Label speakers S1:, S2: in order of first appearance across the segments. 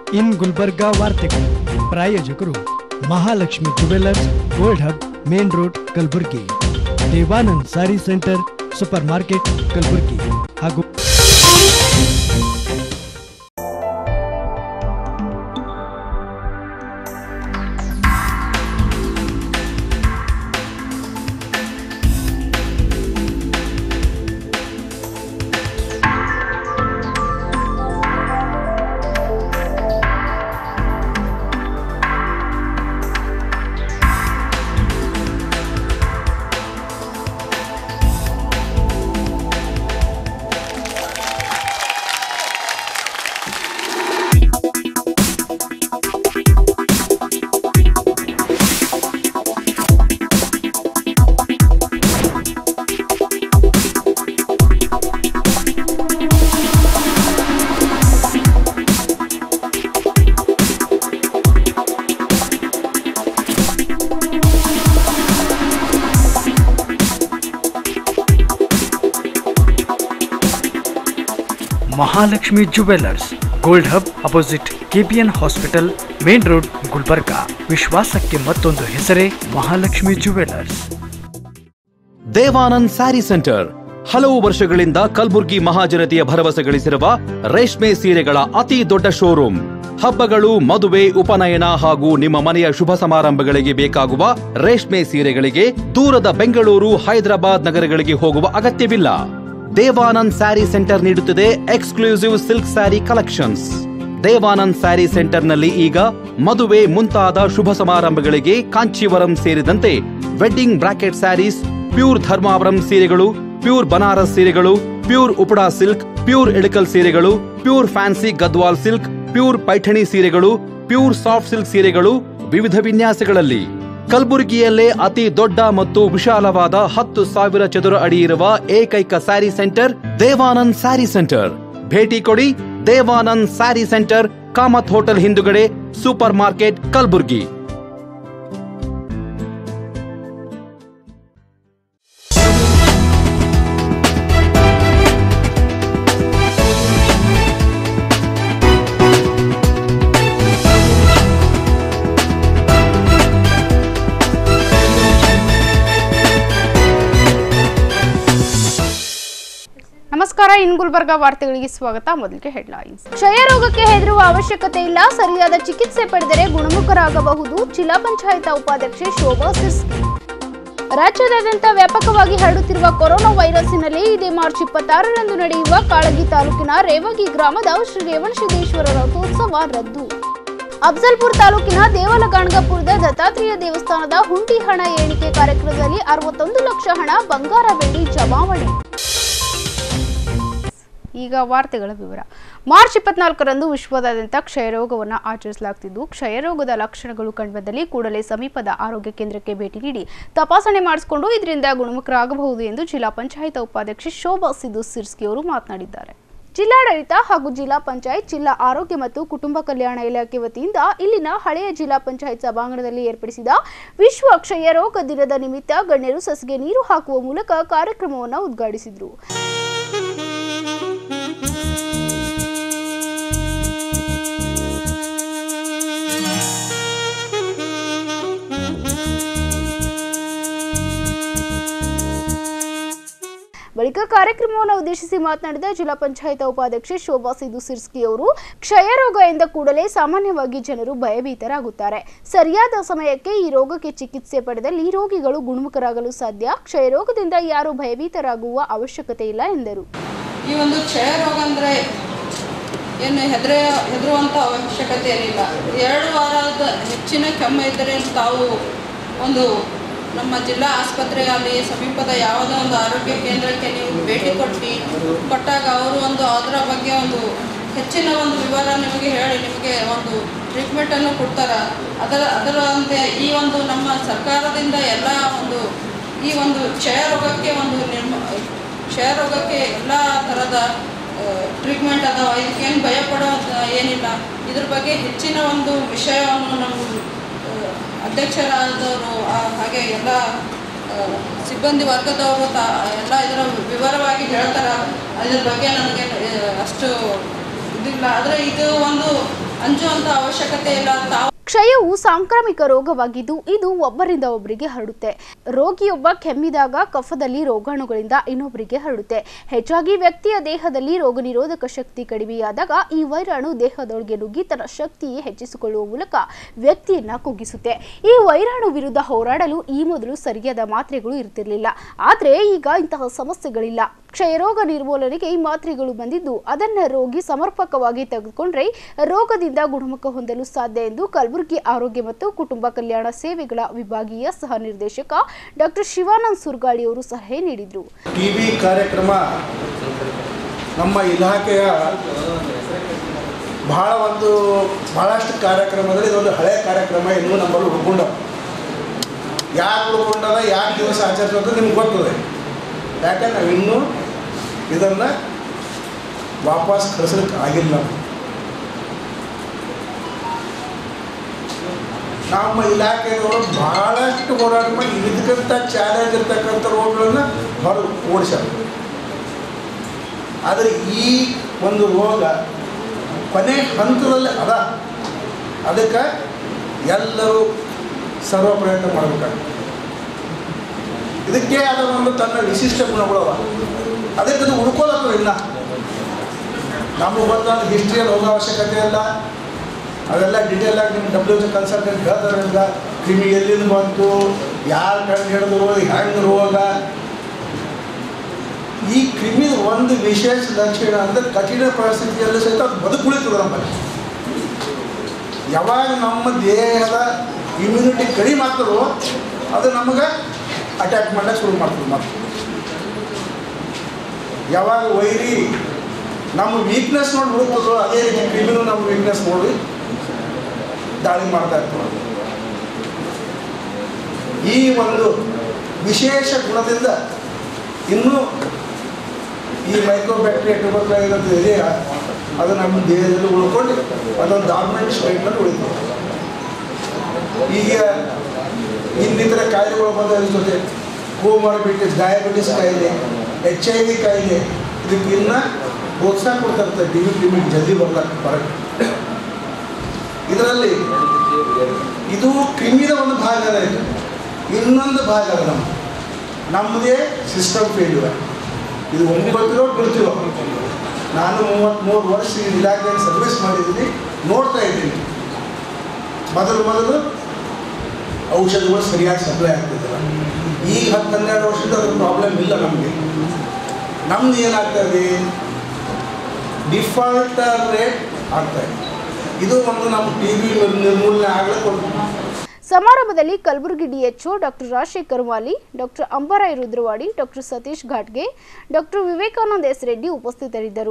S1: ಇನ್ ಗುಲ್ಬರ್ಗಾ ವಾರ್ತೆಗಳು ಪ್ರಾಯೋಜಕರು Mahalakshmi jewellers gold hub main road Kalaburagi Devanand saree centre supermarket Kalaburagi ಹಾಗೂ
S2: Mahalakshmi jewellers gold hub opposite KPN hospital main road Gulbarga ವಿಶ್ವಾಸಕ್ಕೆ ಮತ್ತೊಂದು ಹೆಸರೇ Mahalakshmi jewellers
S3: Devanand saree centre ಹಲವು ವರ್ಷಗಳಿಂದ ಕಲ್ಬುರ್ಗಿ ಮಹಾಜನತೆಯ ಭರವಸೆ ಗಳಿಸಿರುವ ರೇಷ್ಮೆ ಸೀರೆಗಳ ಅತಿ ದೊಡ್ಡ ಶೋರೂಮ್ ಹಬ್ಬಗಳು ಮದುವೆ ಉಪನಯನ ಹಾಗೂ ನಿಮ್ಮ ಮನೆಯ ಶುಭ ಸಮಾರಂಭಗಳಿಗೆ ಬೇಕಾಗುವ ರೇಷ್ಮೆ ಸೀರೆಗಳಿಗೆ ದೂರದ ಬೆಂಗಳೂರು ಹೈದರಾಬಾದ್ ನಗರಗಳಿಗೆ ಹೋಗುವ ಅಗತ್ಯವಿಲ್ಲ ದೇವಾನಂದ್ ಸ್ಯಾರಿ ಸೆಂಟರ್ ನೀಡುತ್ತಿದೆ exclusive silk saree collections Devanand saree ಸೆಂಟರ್ನಲ್ಲಿ ಈಗ ಮದುವೆ ಮುಂತಾದ ಶುಭ ಸಮಾರಂಭಗಳಿಗೆ ಕಾಂಚೀವರಂ ಸೇರಿದಂತೆ wedding brocade sarees pure Dharmavaram ಸೀರೆಗಳು ಪ್ಯೂರ್ ಬನಾರಸ್ ಸೀರೆಗಳು pure Uppada silk pure Ilkal ಸೀರೆಗಳು pure fancy Gadwal silk pure Paithani ಸೀರೆಗಳು ಪ್ಯೂರ್ ಸಾಫ್ಟ್ ಸಿಲ್ಕ್ ಸೀರೆಗಳು ವಿವಿಧ ವಿನ್ಯಾಸಗಳಲ್ಲಿ ಕಲಬುರಗಿಯಲ್ಲೇ ಅತಿ ದೊಡ್ಡ ಮತ್ತು ವಿಶಾಲವಾದ ಹತ್ತು ಸಾವಿರ ಚದುರ ಅಡಿ ಇರುವ ಏಕೈಕ saree centre Devanand saree centre ಭೇಟಿ ಕೊಡಿ Devanand saree centre Kamath hotel ಹಿಂದುಗಡೆ ಸೂಪರ್ ಮಾರ್ಕೆಟ್ ಕಲಬುರ್ಗಿ
S4: ನಮಸ್ಕಾರ ಇನ್ ಗುಲ್ಬರ್ಗಾ ವಾರ್ತೆಗಳಿಗೆ ಸ್ವಾಗತ ಮೊದಲಿಗೆ ಹೆಡ್ಲೈನ್ಸ್ ಕ್ಷಯ ರೋಗಕ್ಕೆ ಹೆದರುವ ಅವಶ್ಯಕತೆ ಇಲ್ಲ ಸರಿಯಾದ ಚಿಕಿತ್ಸೆ ಪಡೆದರೆ ಗುಣಮುಖರಾಗಬಹುದು ಜಿಲ್ಲಾ ಪಂಚಾಯತ್ ಉಪಾಧ್ಯಕ್ಷೆ ಶೋಭಾ ಸಿರ್ಸ್ಕಿ ರಾಜ್ಯದಾದ್ಯಂತ ವ್ಯಾಪಕವಾಗಿ ಹರಡುತ್ತಿರುವ ಕೊರೋನಾ ವೈರಸ್ಸಿನಲ್ಲಿ ಇದೇ ಮಾರ್ಚ್ ಇಪ್ಪತ್ತಾರರಂದು ನಡೆಯುವ ಕಾಳಗಿ ತಾಲೂಕಿನ ರೇವಗಿ ಗ್ರಾಮದ ಶ್ರೀ ರೇವಣಸಿದ್ದೇಶ್ವರ ರಥೋತ್ಸವ ರದ್ದು ಅಫ್ಜಲ್ಪುರ್ ತಾಲೂಕಿನ ದೇವಲಗಾಣಗಪುರದ ದತ್ತಾತ್ರೇಯ ದೇವಸ್ಥಾನದ ಹುಂಡಿ ಹಣ ಎಣಿಕೆ ಕಾರ್ಯಕ್ರಮದಲ್ಲಿ ಅರವತ್ತೊಂದು ಲಕ್ಷ ಹಣ ಬಂಗಾರ ಬೆಳ್ಳಿ ಜಮಾವಣೆ ಈಗ ವಾರ್ತೆಗಳ ವಿವರ ಮಾರ್ಚ್ ಇಪ್ಪತ್ನಾಲ್ಕರಂದು ವಿಶ್ವದಾದ್ಯಂತ ಕ್ಷಯರೋಗವನ್ನು ಆಚರಿಸಲಾಗುತ್ತಿದ್ದು ಕ್ಷಯರೋಗದ ಲಕ್ಷಣಗಳು ಕಂಡುಬಂದಲ್ಲಿ ಕೂಡಲೇ ಸಮೀಪದ ಆರೋಗ್ಯ ಕೇಂದ್ರಕ್ಕೆ ಭೇಟಿ ನೀಡಿ ತಪಾಸಣೆ ಮಾಡಿಸಿಕೊಂಡು ಇದರಿಂದ ಗುಣಮುಖರಾಗಬಹುದು ಎಂದು ಜಿಲ್ಲಾ ಪಂಚಾಯತ್ ಉಪಾಧ್ಯಕ್ಷೆ ಶೋಭಾ ಸಿದ್ದು ಸಿರ್ಸ್ಕಿ ಅವರು ಮಾತನಾಡಿದ್ದಾರೆ ಜಿಲ್ಲಾಡಳಿತ ಹಾಗೂ ಜಿಲ್ಲಾ ಪಂಚಾಯತ್ ಜಿಲ್ಲಾ ಆರೋಗ್ಯ ಮತ್ತು ಕುಟುಂಬ ಕಲ್ಯಾಣ ಇಲಾಖೆ ವತಿಯಿಂದ ಇಲ್ಲಿನ ಹಳೆಯ ಜಿಲ್ಲಾ ಪಂಚಾಯತ್ ಸಭಾಂಗಣದಲ್ಲಿ ಏರ್ಪಡಿಸಿದ ವಿಶ್ವ ಕ್ಷಯ ರೋಗ ದಿನದ ನಿಮಿತ್ತ ಗಣ್ಯರು ಸಸಿಗೆ ನೀರು ಹಾಕುವ ಮೂಲಕ ಕಾರ್ಯಕ್ರಮವನ್ನು ಉದ್ಘಾಟಿಸಿದರು ಬಳಿಕ ಕಾರ್ಯಕ್ರಮವನ್ನು ಉದ್ದೇಶಿಸಿ ಮಾತನಾಡಿದ ಜಿಲ್ಲಾ ಪಂಚಾಯತ್ ಉಪಾಧ್ಯಕ್ಷೆ ಶೋಭಾ ಸಿದ್ದು ಸಿರ್ಸ್ಕಿ ಅವರು ಕ್ಷಯರೋಗ ಎಂದ ಕೂಡಲೇ ಸಾಮಾನ್ಯವಾಗಿ ಜನರು ಭಯಭೀತರಾಗುತ್ತಾರೆ ಸರಿಯಾದ ಸಮಯಕ್ಕೆ ಈ ರೋಗಕ್ಕೆ ಚಿಕಿತ್ಸೆ ಪಡೆದಲ್ಲಿ ರೋಗಿಗಳು ಗುಣಮುಖರಾಗಲು ಸಾಧ್ಯ ಕ್ಷಯರೋಗದಿಂದ ಯಾರು ಭಯಭೀತರಾಗುವ ಅವಶ್ಯಕತೆ ಇಲ್ಲ ಎಂದರು
S5: ಈ ಒಂದು ಕ್ಷಯ ರೋಗ ಅಂದರೆ ಏನು ಹೆದರ ಹೆದರುವಂಥ ಅವಶ್ಯಕತೆ ಏನಿಲ್ಲ ಎರಡು ವಾರದ ಹೆಚ್ಚಿನ ಕೆಮ್ಮು ಇದ್ದರೆ ತಾವು ಒಂದು ನಮ್ಮ ಜಿಲ್ಲಾ ಆಸ್ಪತ್ರೆಯಲ್ಲಿ ಸಮೀಪದ ಯಾವುದೋ ಒಂದು ಆರೋಗ್ಯ ಕೇಂದ್ರಕ್ಕೆ ನೀವು ಭೇಟಿ ಕೊಟ್ಟು ಕೊಟ್ಟಾಗ ಅವರು ಒಂದು ಅದರ ಬಗ್ಗೆ ಒಂದು ಹೆಚ್ಚಿನ ಒಂದು ವಿವರ ನಿಮಗೆ ಹೇಳಿ ನಿಮಗೆ ಒಂದು ಟ್ರೀಟ್ಮೆಂಟನ್ನು ಕೊಡ್ತಾರೆ ಅದರ ಅದರಂತೆ ಈ ಒಂದು ನಮ್ಮ ಸರ್ಕಾರದಿಂದ ಎಲ್ಲ ಒಂದು ಈ ಒಂದು ಕ್ಷಯ ರೋಗಕ್ಕೆ ಒಂದು ನಿರ್ಮ ಕ್ಷಯ ರೋಗಕ್ಕೆ ಎಲ್ಲ ಥರದ ಟ್ರೀಟ್ಮೆಂಟ್ ಅದಾವ ಇದಕ್ಕೇನು ಭಯ ಪಡೋದು ಏನಿಲ್ಲ ಇದ್ರ ಬಗ್ಗೆ ಹೆಚ್ಚಿನ ಒಂದು ವಿಷಯವನ್ನು ನಮ್ಮ ಆ, ಅಧ್ಯಕ್ಷರಾದವರು ಆ, ಹಾಗೆ ಎಲ್ಲ ಆ, ಸಿಬ್ಬಂದಿ ವರ್ಗದವರು ತಾ ಎಲ್ಲ ಇದರ ವಿವರವಾಗಿ ಹೇಳ್ತಾರೆ ಅದ್ರ ಬಗ್ಗೆ ನನಗೆ ಆ, ಅಷ್ಟು ಇದಿಲ್ಲ ಆದರೆ ಇದು ಒಂದು ಅಂಜುವಂಥ ಅವಶ್ಯಕತೆ ಇಲ್ಲ ತಾವು
S4: ಕ್ಷಯವು ಸಾಂಕ್ರಾಮಿಕ ರೋಗವಾಗಿದ್ದು ಇದು ಒಬ್ಬರಿಂದ ಒಬ್ಬರಿಗೆ ಹರಡುತ್ತೆ ರೋಗಿಯೊಬ್ಬ ಕೆಮ್ಮಿದಾಗ ಕಫದಲ್ಲಿ ರೋಗಾಣುಗಳಿಂದ ಇನ್ನೊಬ್ಬರಿಗೆ ಹರಡುತ್ತೆ ಹೆಚ್ಚಾಗಿ ವ್ಯಕ್ತಿಯ ದೇಹದಲ್ಲಿ ರೋಗ ನಿರೋಧಕ ಶಕ್ತಿ ಕಡಿಮೆಯಾದಾಗ ಈ ವೈರಾಣು ದೇಹದೊಳಗೆ ನುಗ್ಗಿ ತನ್ನ ಶಕ್ತಿ ಹೆಚ್ಚಿಸಿಕೊಳ್ಳುವ ಮೂಲಕ ವ್ಯಕ್ತಿಯನ್ನ ಕುಗ್ಗಿಸುತ್ತೆ ಈ ವೈರಾಣು ವಿರುದ್ಧ ಹೋರಾಡಲು ಈ ಮೊದಲು ಸರಿಯಾದ ಮಾತ್ರೆಗಳು ಇರ್ತಿರ್ಲಿಲ್ಲ ಆದ್ರೆ ಈಗ ಇಂತಹ ಸಮಸ್ಯೆಗಳಿಲ್ಲ ಕ್ಷಯರೋಗ ನಿರ್ಮೂಲನೆಗೆ ಈ ಮಾತ್ರೆಗಳು ಬಂದಿದ್ದು ಅದನ್ನ ರೋಗಿ ಸಮರ್ಪಕವಾಗಿ ತೆಗೆದುಕೊಂಡ್ರೆ ರೋಗದಿಂದ ಗುಣಮುಖ ಹೊಂದಲು ಸಾಧ್ಯ ಎಂದು ಕಲಬುರಗಿ ಆರೋಗ್ಯ ಮತ್ತು ಕುಟುಂಬ ಕಲ್ಯಾಣ ಸೇವೆಗಳ ವಿಭಾಗೀಯ ಸಹ ನಿರ್ದೇಶಕ ಡಾಕ್ಟರ್ ಶಿವಾನಂದ್ ಸುರ್ಗಾಳಿ ಅವರು ಸಲಹೆ ನೀಡಿದರು
S6: ಟಿ ವಿ ಕಾರ್ಯಕ್ರಮ ನಮ್ಮ ಇಲಾಖೆಯ ಬಹಳ ಒಂದು ಭಾಳಷ್ಟು ಕಾರ್ಯಕ್ರಮದಲ್ಲಿ ಇದೊಂದು ಹಳೆಯ ಕಾರ್ಯಕ್ರಮ ಇನ್ನೂ ನಮ್ಮಲ್ಲಿ ಉಳ್ಕೊಂಡ ಯಾಕೆ ಉಳ್ಕೊಂಡದ ಯಾಕೆ ದಿವಸ ಆಚರಿಸೋದು ನಿಮ್ಗೆ ಗೊತ್ತದೆ ಯಾಕೆ ನಾವು ಇನ್ನೂ ಇದನ್ನು ವಾಪಸ್ ಕಳಿಸ್ಲಿಕ್ಕೆ ಆಗಿಲ್ಲ ನಮ್ಮ ಇಲಾಖೆಯವರು ಭಾಳಷ್ಟು ಹೋರಾಟ ಮಾಡಿ ಇದಕ್ಕಿಂತ ಚಾಲೆಂಜ್ ಇರ್ತಕ್ಕಂಥ ರೋಗಗಳನ್ನ ಹೊರ ಓಡಿಸ್ಯಾರ ಆದರೆ ಈ ಒಂದು ರೋಗ ಕೊನೆ ಹಂತದಲ್ಲಿ ಅದ ಅದಕ್ಕೆ ಎಲ್ಲರೂ ಸರ್ವ ಪ್ರಯತ್ನ ಮಾಡಬೇಕಾಗ್ತದೆ ಇದಕ್ಕೆ ಆದ ಒಂದು ತನ್ನ ವಿಶಿಷ್ಟ ಗುಣಗಳವ ಅದಕ್ಕೆ ಅದು ಉಳ್ಕೊಳ್ಳೋದು ಇಲ್ಲ ನಮಗೆ ಗೊತ್ತಾದ ಹಿಸ್ಟ್ರಿಯಲ್ಲಿ ಹೋಗೋ ಅವಶ್ಯಕತೆ ಇಲ್ಲ ಅದೆಲ್ಲ ಡಿಟೇಲ್ ಆಗಿ ನಿಮ್ಮ ಡಬ್ಲ್ಯೂ ಎಚ್ ಕನ್ಸಲ್ಟೆಂಟ್ ಹೇಳ್ತಾರೆ ಈಗ ಕ್ರಿಮಿ ಎಲ್ಲಿಂದ ಬಂತು ಯಾರು ಕಂಡು ಹಿಡಿದ್ರು ಹೆಂಗೆ ರೋಗ ಈ ಕ್ರಿಮಿ ಒಂದು ವಿಶೇಷ ಲಕ್ಷಣ ಅಂದರೆ ಕಠಿಣ ಪರಿಸ್ಥಿತಿಯಲ್ಲಿ ಸಹಿತ ಅದು ಬದುಕುಳಿತದೆ ನಮ್ಮಲ್ಲಿ ಯಾವಾಗ ನಮ್ಮ ದೇಹದ ಇಮ್ಯುನಿಟಿ ಕಡಿಮೆ ಆಗ್ತದೋ ಅದು ನಮಗೆ ಅಟ್ಯಾಕ್ ಮಾಡಕ್ಕೆ ಶುರು ಮಾಡ್ತದೆ ಮತ್ತೆ ಯಾವಾಗ ವೈರಿ ನಮ್ಮ ವೀಕ್ನೆಸ್ ನೋಡಿ ಹುಡುಕ್ತದೋ ಅದೇ ರೀತಿ ಕ್ರಿಮಿನೂ ನಮ್ಮ ವೀಕ್ನೆಸ್ ನೋಡಿ ದಾಳಿ ಮಾಡ್ತಾ ಇರ್ತದೆ ಈ ಒಂದು ವಿಶೇಷ ಗುಣದಿಂದ ಇನ್ನೂ ಈ ಮೈಕ್ರೋಬ್ಯಾಕ್ಟೀರಿಯಾ ಟ್ಯೂಬರ್ಕ್ಲೈಸ್ ಇದೆಯಾ ಅದು ನಮ್ಮ ದೇಹದಲ್ಲಿ ಉಳ್ಕೊಂಡು ಅದೊಂದು ಡಾರ್ಮೆಂಟ್ ಸ್ಟೇಟ್ನಲ್ಲಿ ಉಳಿತು ಈಗ ಇನ್ನಿತರ ಕಾಯಿಲೆಗಳು ಬಂದದ್ರ ಜೊತೆ ಕೋಮಾರ್ಬಿಟಿಸ್ ಡಯಾಬಿಟಿಸ್ ಕಾಯಿಲೆ ಎಚ್ ಐ ವಿ ಕಾಯಿಲೆ ಇದಕ್ಕೆ ಇನ್ನೂ ಪ್ರೋತ್ಸಾಹ ಕೊಡ್ತಾ ಇರ್ತಾರೆ ಡಿ ವಿ ಲಿಮಿಟ್ ಜಲ್ದಿ ಬರ್ಲಕ್ಕೆ ಬರಕ್ಕೆ ಇದರಲ್ಲಿ ಇದು ಕ್ರಿಮಿದ ಒಂದು ಭಾಗ ಅದ ಇದು ಇನ್ನೊಂದು ಭಾಗ ಅದ ನಮ್ಮ ನಮ್ಮದೇ ಸಿಸ್ಟಮ್ ಫೇಲ್ಯೂರ್ ಇದು ಒಮ್ಮೆ ಗೊತ್ತಿರೋ ಬಿಡ್ತಿರೋ ನಾನು ಮೂವತ್ತ್ಮೂರು ವರ್ಷ ಈ ಇಲಾಖೆಯಲ್ಲಿ ಸರ್ವಿಸ್ ಮಾಡಿದ್ದೀನಿ ನೋಡ್ತಾ ಇದ್ದೀನಿ ಮೊದಲು ಮೊದಲು ಔಷಧಿಗಳು ಸರಿಯಾಗಿ ಸಪ್ಲೈ ಆಗ್ತಿದ್ದಿಲ್ಲ ಈಗ ಹತ್ತು ಹನ್ನೆರಡು ವರ್ಷದ ಅದ್ರ ಪ್ರಾಬ್ಲಮ್ ಇಲ್ಲ ನಮಗೆ ನಮ್ದು ಏನಾಗ್ತಾ ಇದೆ ಡಿಫಾಲ್ಟ್ ರೇಟ್ ಆಗ್ತಾ ಇದೆ ಇದು ಒಂದು ನಮ್ಮ ಟಿ ವಿ ನಿರ್ಮೂಲನೆ ಆಗ್ಲಿಕ್ಕೆ ಒಂದು
S4: ಸಮಾರಂಭದಲ್ಲಿ Kalaburagi DHO doctor Rajashekhar Vali doctor Ambaray Rudrawadi doctor Satish ಘಾಟ್ಗೆ ಡಾಕ್ಟರ್ ವಿವೇಕಾನಂದ ಎಸ್ ರೆಡ್ಡಿ ಉಪಸ್ಥಿತರಿದ್ದರು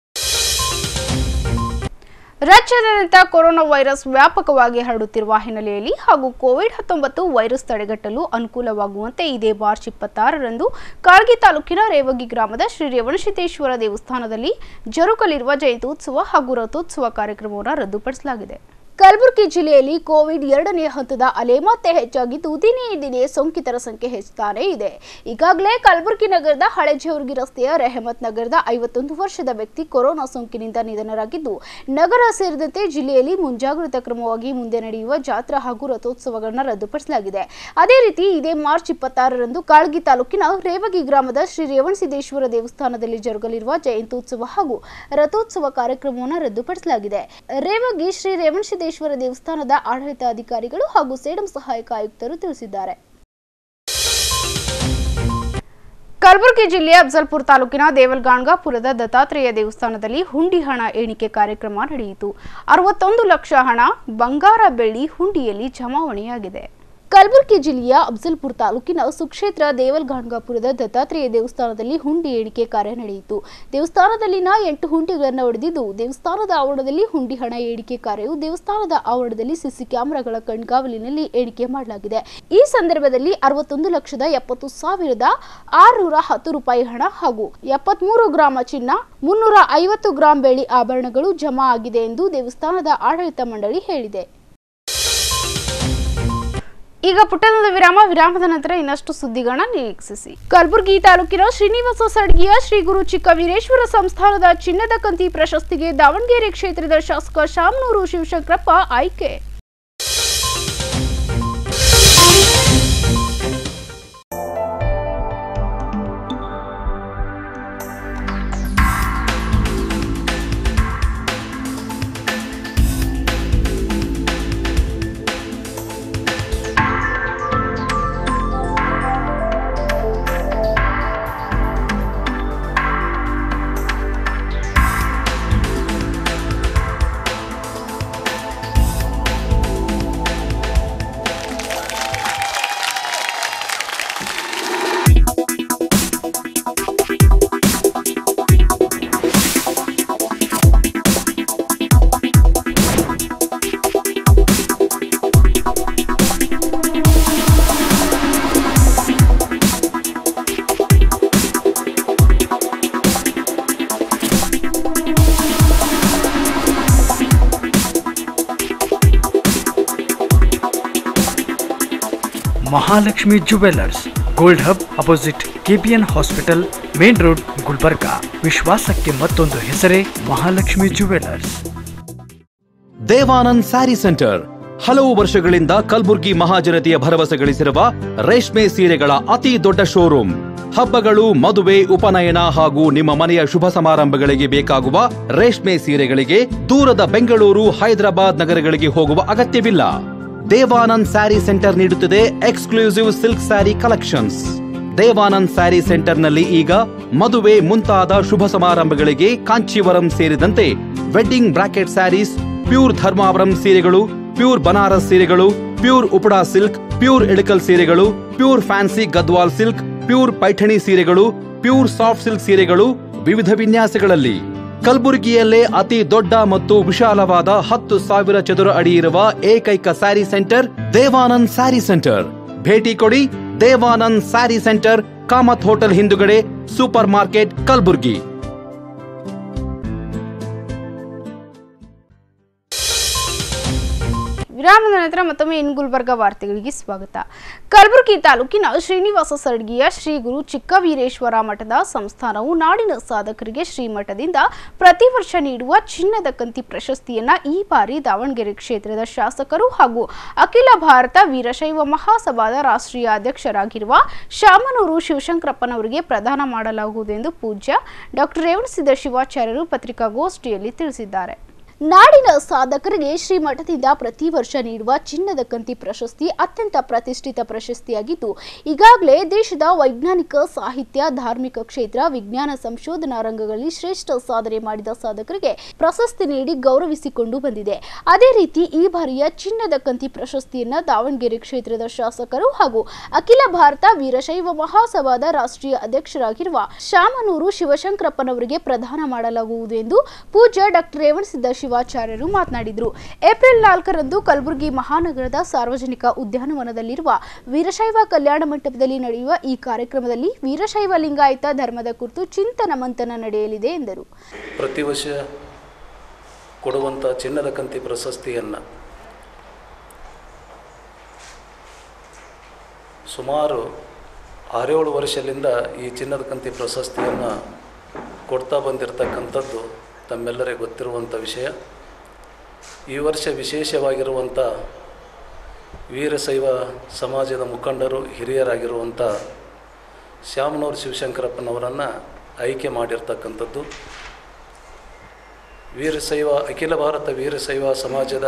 S4: ರಾಜ್ಯಾದ್ಯಂತ ಕೊರೋನಾ ವೈರಸ್ ವ್ಯಾಪಕವಾಗಿ ಹರಡುತ್ತಿರುವ ಹಿನ್ನೆಲೆಯಲ್ಲಿ ಹಾಗೂ ಕೋವಿಡ್ ಹತ್ತೊಂಬತ್ತು ವೈರಸ್ ತಡೆಗಟ್ಟಲು ಅನುಕೂಲವಾಗುವಂತೆ ಇದೇ ಮಾರ್ಚ್ ಇಪ್ಪತ್ತಾರರಂದು ಕಾಳ್ಗಿ ತಾಲೂಕಿನ ರೇವಗಿ ಗ್ರಾಮದ ಶ್ರೀ ರೇವಣಸಿದ್ದೇಶ್ವರ ದೇವಸ್ಥಾನದಲ್ಲಿ ಜರುಗಲಿರುವ ಜಯಂತ್ಯುತ್ಸವ ಹಾಗೂ ರಥೋತ್ಸವ ಕಾರ್ಯಕ್ರಮವನ್ನು ರದ್ದುಪಡಿಸಲಾಗಿದೆ ಕಲಬುರಗಿ ಜಿಲ್ಲೆಯಲ್ಲಿ ಕೋವಿಡ್ ಎರಡನೇ ಹಂತದ ಅಲೆ ಮತ್ತೆ ಹೆಚ್ಚಾಗಿದ್ದು ದಿನೇ ದಿನೇ ಸೋಂಕಿತರ ಸಂಖ್ಯೆ ಹೆಚ್ಚುತ್ತಾನೇ ಇದೆ ಈಗಾಗಲೇ ಕಲಬುರಗಿ ನಗರದ ಹಳೆ ಜೇವರ್ಗಿ ರಸ್ತೆಯ ರೆಹಮತ್ ನಗರದ ಐವತ್ತೊಂದು ವರ್ಷದ ವ್ಯಕ್ತಿ ಕೊರೋನಾ ಸೋಂಕಿನಿಂದ ನಿಧನರಾಗಿದ್ದು ನಗರ ಸೇರಿದಂತೆ ಜಿಲ್ಲೆಯಲ್ಲಿ ಮುಂಜಾಗ್ರತಾ ಕ್ರಮವಾಗಿ ಮುಂದೆ ನಡೆಯುವ ಜಾತ್ರಾ ಹಾಗೂ ರಥೋತ್ಸವಗಳನ್ನು ರದ್ದುಪಡಿಸಲಾಗಿದೆ ಅದೇ ರೀತಿ ಇದೇ ಮಾರ್ಚ್ ಇಪ್ಪತ್ತಾರರಂದು ಕಾಳ್ಗಿ ತಾಲೂಕಿನ ರೇವಗಿ ಗ್ರಾಮದ ಶ್ರೀ ರೇವಣಸಿದ್ದೇಶ್ವರ ದೇವಸ್ಥಾನದಲ್ಲಿ ಜರುಗಲಿರುವ ಜಯಂತ್ಯುತ್ಸವ ಹಾಗೂ ರಥೋತ್ಸವ ಕಾರ್ಯಕ್ರಮವನ್ನು ರದ್ದುಪಡಿಸಲಾಗಿದೆ ರೇವಗಿ ಶ್ರೀ ರೇವಣಸಿದ್ದೇಶ್ವರ ದೇವಸ್ಥಾನದ ಆಡಳಿತ ಅಧಿಕಾರಿಗಳು ಹಾಗೂ ಸೇಡಂ ಸಹಾಯಕ ಆಯುಕ್ತರು ತಿಳಿಸಿದ್ದಾರೆ ಕಲಬುರಗಿ ಜಿಲ್ಲೆಯ ಅಫ್ಜಲ್ಪುರ ತಾಲೂಕಿನ ದೇವಲ್ಗಾಣ್ಗಾಪುರದ ದತ್ತಾತ್ರೇಯ ದೇವಸ್ಥಾನದಲ್ಲಿ ಹುಂಡಿ ಹಣ ಎಣಿಕೆ ಕಾರ್ಯಕ್ರಮ ನಡೆಯಿತು ಅರವತ್ತೊಂದು ಲಕ್ಷ ಹಣ ಬಂಗಾರ ಬೆಳ್ಳಿ ಹುಂಡಿಯಲ್ಲಿ ಜಮಾವಣೆಯಾಗಿದೆ ಕಲಬುರಗಿ ಜಿಲ್ಲೆಯ ಅಫ್ಜಲ್ಪುರ ತಾಲೂಕಿನ ಸುಕ್ಷೇತ್ರ ದೇವಲ್ಗಾಣ್ಗಾಪುರದ ದತ್ತಾತ್ರೇಯ ದೇವಸ್ಥಾನದಲ್ಲಿ ಹುಂಡಿ ಎಣಿಕೆ ಕಾರ್ಯ ನಡೆಯಿತು ದೇವಸ್ಥಾನದಲ್ಲಿನ ಎಂಟು ಹುಂಡಿಗಳನ್ನು ಹೊಡೆದಿದ್ದು ದೇವಸ್ಥಾನದ ಆವರಣದಲ್ಲಿ ಹುಂಡಿ ಹಣ ಎಣಿಕೆ ಕಾರ್ಯವು ದೇವಸ್ಥಾನದ ಆವರಣದಲ್ಲಿ ಸಿಸಿ ಕ್ಯಾಮೆರಾಗಳ ಕಣ್ಗಾವಲಿನಲ್ಲಿ ಎಣಿಕೆ ಮಾಡಲಾಗಿದೆ ಈ ಸಂದರ್ಭದಲ್ಲಿ ಅರವತ್ತೊಂದು ಲಕ್ಷದ ಎಪ್ಪತ್ತು ಸಾವಿರದ ಆರುನೂರ ಹತ್ತು ರೂಪಾಯಿ ಹಣ ಹಾಗೂ ಎಪ್ಪತ್ಮೂರು ಗ್ರಾಮ ಚಿನ್ನ ಮುನ್ನೂರ ಐವತ್ತು ಗ್ರಾಂ ಬೆಳ್ಳಿ ಆಭರಣಗಳು ಜಮಾ ಆಗಿದೆ ಎಂದು ದೇವಸ್ಥಾನದ ಆಡಳಿತ ಮಂಡಳಿ ಹೇಳಿದೆ ಈಗ ಪುಟ್ಟಣದ ವಿರಾಮ ವಿರಾಮದ ನಂತರ ಇನ್ನಷ್ಟು ಸುದ್ದಿಗಳನ್ನ ನಿರೀಕ್ಷಿಸಿ ಕಲಬುರಗಿ ತಾಲೂಕಿನ ಶ್ರೀನಿವಾಸ ಸಡ್ಗಿಯ ಶ್ರೀ ಗುರು ಚಿಕ್ಕವೀರೇಶ್ವರ ಸಂಸ್ಥಾನದ ಚಿನ್ನದ ಕಂತಿ ಪ್ರಶಸ್ತಿಗೆ ದಾವಣಗೆರೆ ಕ್ಷೇತ್ರದ ಶಾಸಕ ಶಾಮನೂರು ಶಿವಶಂಕರಪ್ಪ ಆಯ್ಕೆ
S2: Mahalakshmi jewellers gold hub opposite KPN hospital main road Gulbarga ವಿಶ್ವಾಸಕ್ಕೆ ಮತ್ತೊಂದು ಹೆಸರೇ Mahalakshmi jewellers
S3: Devanand saree centre ಹಲವು ವರ್ಷಗಳಿಂದ ಕಲ್ಬುರ್ಗಿ ಮಹಾಜನತೆಯ ಭರವಸೆ ಗಳಿಸಿರುವ ರೇಷ್ಮೆ ಸೀರೆಗಳ ಅತಿ ದೊಡ್ಡ ಶೋರೂಮ್ ಹಬ್ಬಗಳು ಮದುವೆ ಉಪನಯನ ಹಾಗೂ ನಿಮ್ಮ ಮನೆಯ ಶುಭ ಸಮಾರಂಭಗಳಿಗೆ ಬೇಕಾಗುವ ರೇಷ್ಮೆ ಸೀರೆಗಳಿಗೆ ದೂರದ ಬೆಂಗಳೂರು ಹೈದರಾಬಾದ್ ನಗರಗಳಿಗೆ ಹೋಗುವ ಅಗತ್ಯವಿಲ್ಲ ದೇವಾನಂದ್ ಸ್ಯಾರಿ ಸೆಂಟರ್ ನೀಡುತ್ತಿದೆ exclusive silk saree collections Devanand saree ಸೆಂಟರ್ನಲ್ಲಿ ಈಗ ಮದುವೆ ಮುಂತಾದ ಶುಭ ಸಮಾರಂಭಗಳಿಗೆ ಕಾಂಚೀವರಂ ಸೇರಿದಂತೆ wedding brocade sarees pure Dharmavaram ಸೀರೆಗಳು ಪ್ಯೂರ್ ಬನಾರಸ್ ಸೀರೆಗಳು pure Uppada silk pure Ilkal ಸೀರೆಗಳು pure fancy Gadwal silk pure Paithani ಸೀರೆಗಳು ಪ್ಯೂರ್ ಸಾಫ್ಟ್ ಸಿಲ್ಕ್ ಸೀರೆಗಳು ವಿವಿಧ ವಿನ್ಯಾಸಗಳಲ್ಲಿ ಕಲಬುರಗಿಯಲ್ಲೇ ಅತಿ ದೊಡ್ಡ ಮತ್ತು ವಿಶಾಲವಾದ ಹತ್ತು ಸಾವಿರ ಚದುರ ಅಡಿ ಇರುವ ಏಕೈಕ saree centre Devanand saree centre ಭೇಟಿ ಕೊಡಿ Devanand saree centre Kamath hotel ಹಿಂದುಗಡೆ ಸೂಪರ್ ಮಾರ್ಕೆಟ್ ಕಲಬುರ್ಗಿ
S4: ವಿರಾಮದ ನಂತರ ಮತ್ತೊಮ್ಮೆ ಇನ್ ಗುಲ್ಬರ್ಗ ವಾರ್ತೆಗಳಿಗೆ ಸ್ವಾಗತ ಕಲಬುರಗಿ ತಾಲೂಕಿನ ಶ್ರೀನಿವಾಸ ಸಡ್ಗಿಯ ಶ್ರೀ ಗುರು ಚಿಕ್ಕವೀರೇಶ್ವರ ಮಠದ ಸಂಸ್ಥಾನವು ನಾಡಿನ ಸಾಧಕರಿಗೆ ಶ್ರೀಮಠದಿಂದ ಪ್ರತಿ ವರ್ಷ ನೀಡುವ ಚಿನ್ನದ ಕಂತಿ ಪ್ರಶಸ್ತಿಯನ್ನ ಈ ಬಾರಿ ದಾವಣಗೆರೆ ಕ್ಷೇತ್ರದ ಶಾಸಕರು ಹಾಗೂ ಅಖಿಲ ಭಾರತ ವೀರಶೈವ ಮಹಾಸಭಾದ ರಾಷ್ಟ್ರೀಯ ಅಧ್ಯಕ್ಷರಾಗಿರುವ ಶಾಮನೂರು ಶಿವಶಂಕರಪ್ಪನವರಿಗೆ ಪ್ರದಾನ ಮಾಡಲಾಗುವುದು ಎಂದು ಪೂಜ್ಯ ಡಾಕ್ಟರ್ ರೇವಣಸಿದ್ದ ಶಿವಾಚಾರ್ಯರು ಪತ್ರಿಕಾಗೋಷ್ಠಿಯಲ್ಲಿ ತಿಳಿಸಿದ್ದಾರೆ ನಾಡಿನ ಸಾಧಕರಿಗೆ ಶ್ರೀಮಠದಿಂದ ಪ್ರತಿ ವರ್ಷ ನೀಡುವ ಚಿನ್ನದ ಕಂತಿ ಪ್ರಶಸ್ತಿ ಅತ್ಯಂತ ಪ್ರತಿಷ್ಠಿತ ಪ್ರಶಸ್ತಿಯಾಗಿದ್ದು ಈಗಾಗಲೇ ದೇಶದ ವೈಜ್ಞಾನಿಕ ಸಾಹಿತ್ಯ ಧಾರ್ಮಿಕ ಕ್ಷೇತ್ರ ವಿಜ್ಞಾನ ಸಂಶೋಧನಾ ರಂಗಗಳಲ್ಲಿ ಶ್ರೇಷ್ಠ ಸಾಧನೆ ಮಾಡಿದ ಸಾಧಕರಿಗೆ ಪ್ರಶಸ್ತಿ ನೀಡಿ ಗೌರವಿಸಿಕೊಂಡು ಬಂದಿದೆ ಅದೇ ರೀತಿ ಈ ಬಾರಿಯ ಚಿನ್ನದ ಕಂತಿ ಪ್ರಶಸ್ತಿಯನ್ನ ದಾವಣಗೆರೆ ಕ್ಷೇತ್ರದ ಶಾಸಕರು ಹಾಗೂ ಅಖಿಲ ಭಾರತ ವೀರಶೈವ ಮಹಾಸಭಾದ ರಾಷ್ಟ್ರೀಯ ಅಧ್ಯಕ್ಷರಾಗಿರುವ ಶಾಮನೂರು ಶಿವಶಂಕರಪ್ಪನವರಿಗೆ ಪ್ರದಾನ ಮಾಡಲಾಗುವುದು ಎಂದು ಪೂಜ್ಯ ಡಾಕ್ಟರ್ ರೇವಣಸಿದ್ದ ಶಿವಾಚಾರ್ಯರು ಮಾತನಾಡಿದರು ಏಪ್ರಿಲ್ ನಾಲ್ಕರಂದು ಕಲಬುರಗಿ ಮಹಾನಗರದ ಸಾರ್ವಜನಿಕ ಉದ್ಯಾನವನದಲ್ಲಿರುವ ವೀರಶೈವ ಕಲ್ಯಾಣ ಮಂಟಪದಲ್ಲಿ ನಡೆಯುವ ಈ ಕಾರ್ಯಕ್ರಮದಲ್ಲಿ ವೀರಶೈವ ಲಿಂಗಾಯತ ಧರ್ಮದ ಕುರಿತು ಚಿಂತನ ಮಂಥನ ನಡೆಯಲಿದೆ ಎಂದರು
S7: ಪ್ರತಿ ವರ್ಷ ಕೊಡುವಂಥ ಚಿನ್ನದ ಕಂತಿ ಪ್ರಶಸ್ತಿಯನ್ನು ಸುಮಾರು ಆರೇಳು ವರ್ಷದಿಂದ ಈ ಚಿನ್ನದ ಕಂತಿ ಪ್ರಶಸ್ತಿಯನ್ನು ಕೊಡ್ತಾ ಬಂದಿರತಕ್ಕಂಥದ್ದು ತಮ್ಮೆಲ್ಲರಿಗೆ ಗೊತ್ತಿರುವಂಥ ವಿಷಯ ಈ ವರ್ಷ ವಿಶೇಷವಾಗಿರುವಂಥ ವೀರಶೈವ ಸಮಾಜದ ಮುಖಂಡರು ಹಿರಿಯರಾಗಿರುವಂಥ ಶ್ಯಾಮನೂರು ಶಿವಶಂಕರಪ್ಪನವರನ್ನು ಆಯ್ಕೆ ಮಾಡಿರ್ತಕ್ಕಂಥದ್ದು ವೀರಶೈವ ಅಖಿಲ ಭಾರತ ವೀರಶೈವ ಸಮಾಜದ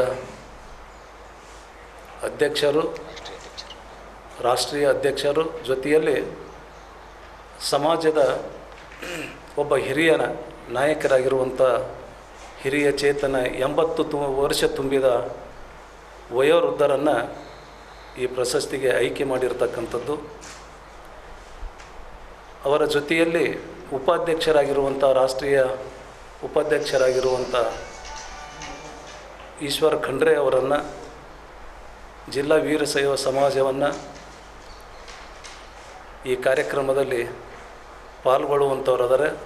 S7: ಅಧ್ಯಕ್ಷರು ರಾಷ್ಟ್ರೀಯ ಅಧ್ಯಕ್ಷರು ಜೊತೆಯಲ್ಲಿ ಸಮಾಜದ ಒಬ್ಬ ಹಿರಿಯ ನಾಯಕರಾಗಿರುವಂಥ ಹಿರಿಯ ಚೇತನ ಎಂಬತ್ತು ತು ವರ್ಷ ತುಂಬಿದ ವಯೋವೃದ್ಧರನ್ನು ಈ ಪ್ರಶಸ್ತಿಗೆ ಆಯ್ಕೆ ಮಾಡಿರ್ತಕ್ಕಂಥದ್ದು ಅವರ ಜೊತೆಯಲ್ಲಿ ಉಪಾಧ್ಯಕ್ಷರಾಗಿರುವಂಥ ರಾಷ್ಟ್ರೀಯ ಉಪಾಧ್ಯಕ್ಷರಾಗಿರುವಂಥ ಈಶ್ವರ್ ಖಂಡ್ರೆ ಅವರನ್ನು ಜಿಲ್ಲಾ ವೀರಶೈವ ಸಮಾಜವನ್ನು ಈ ಕಾರ್ಯಕ್ರಮದಲ್ಲಿ ಪಾಲ್ಗೊಳ್ಳುವಂಥವರಾದರೆ